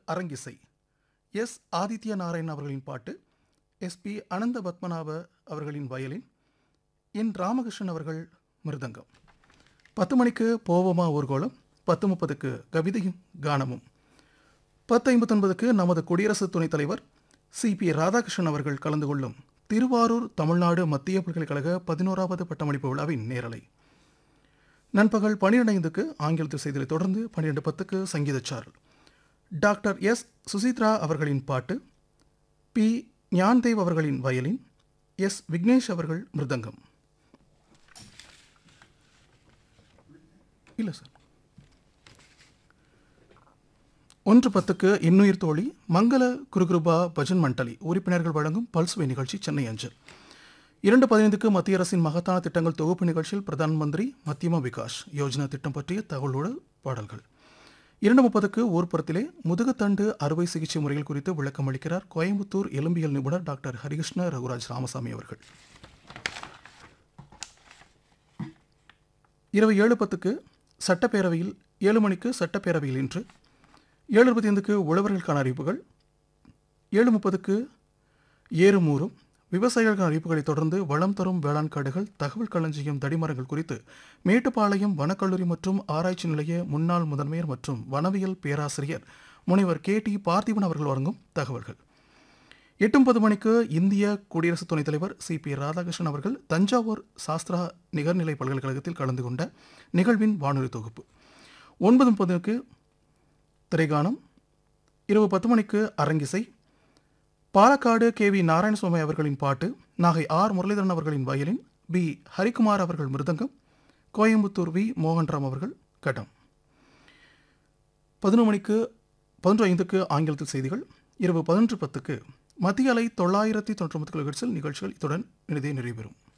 அரங்கிசை எஸ் ஆதித்ய நாராயண் அவர்களின் பாட்டு எஸ்பி அனந்த பத்மநாப அவர்களின் வயலின் என் ராமகிருஷ்ணன் அவர்கள் மிருதங்கம் பத்து மணிக்கு போவோமா ஊர்கோலம் பத்து முப்பதுக்கு கவிதையும் கானமும் பத்து ஐம்பத்தொன்பதுக்கு நமது குடியரசு துணைத் தலைவர் சி பி ராதாகிருஷ்ணன் அவர்கள் கலந்து கொள்ளும் திருவாரூர் தமிழ்நாடு மத்திய பல்கலைக்கழக பதினோராவது பட்டமளிப்பு விழாவின் நேரலை நண்பகல் பன்னிரெண்டு ஐந்துக்கு ஆங்கிலத்தில் செய்திகளை தொடர்ந்து பன்னிரெண்டு பத்துக்கு சங்கீதச்சாரல் டாக்டர் எஸ் சுசித்ரா அவர்களின் பாட்டு பி ஞான்தேவ் அவர்களின் வயலின் எஸ் விக்னேஷ் அவர்கள் மிருதங்கம் இல்லை சார் ஒன்று பத்துக்கு இன்னுயிர் தோழி மங்கள குருகுருபா பஜன் மண்டலி உறுப்பினர்கள் வழங்கும் பல்சுவை நிகழ்ச்சி சென்னை அஞ்சல் இரண்டு பதினைந்துக்கு மத்திய அரசின் மகத்தான திட்டங்கள் தொகுப்பு நிகழ்ச்சியில் பிரதான் மந்திரி மத்தியம விகாஸ் யோஜனா திட்டம் பற்றிய தகவலோடு பாடல்கள் இரண்டு முப்பதுக்கு ஊர்ப்புறத்திலே முதுகுத்தண்டு அறுவை சிகிச்சை முறைகள் குறித்து விளக்கம் அளிக்கிறார் கோயம்புத்தூர் எலும்பியல் நிபுணர் டாக்டர் ஹரிகிருஷ்ண ரகுராஜ் ராமசாமி அவர்கள் இரவு ஏழு பத்துக்கு சட்டப்பேரவையில் ஏழு மணிக்கு சட்டப்பேரவையில் இன்று ஏழு இருபத்தி ஐந்துக்கு உழவர்களுக்கான அறிவிப்புகள் ஏழு முப்பதுக்கு ஏறுமூறும் விவசாயிகளுக்கான அறிவிப்புகளை தொடர்ந்து வளம் தரும் வேளாண் காடுகள் தகவல் களஞ்சியம் தடிமரங்கள் குறித்து மேட்டுப்பாளையம் வனக்கல்லூரி மற்றும் ஆராய்ச்சி நிலைய முன்னாள் முதன்மையர் மற்றும் வனவியல் பேராசிரியர் முனைவர் கே டி பார்த்திபன் அவர்கள் வழங்கும் தகவல்கள் எட்டு முப்பது மணிக்கு இந்திய குடியரசு துணைத் தலைவர் சி பி ராதாகிருஷ்ணன் அவர்கள் தஞ்சாவூர் சாஸ்திரா நிகர்நிலை பல்கலைக்கழகத்தில் கலந்து கொண்ட நிகழ்வின் வானொலி தொகுப்பு ஒன்பது முப்பதுக்கு திரைகானம் இரவு பத்து மணிக்கு அரங்கிசை பாலக்காடு கே வி நாராயணசுவாமி அவர்களின் பாட்டு நாகை ஆர் முரளிதரன் அவர்களின் வயலின் பி ஹரிகுமார் அவர்கள் மிருதங்கம் கோயம்புத்தூர் வி மோகன்ராம் அவர்கள் கட்டம் பதினொரு மணிக்கு பதினொன்று ஐந்துக்கு ஆங்கிலத்தில் செய்திகள் இரவு பதினொன்று பத்துக்கு மத்திய அலை தொள்ளாயிரத்தி தொண்ணூற்றி ஒன்பது கிலோஹெர்ட்ஸில் நிகழ்ச்சிகள் இத்துடன் இனிதே நிறைவேறும்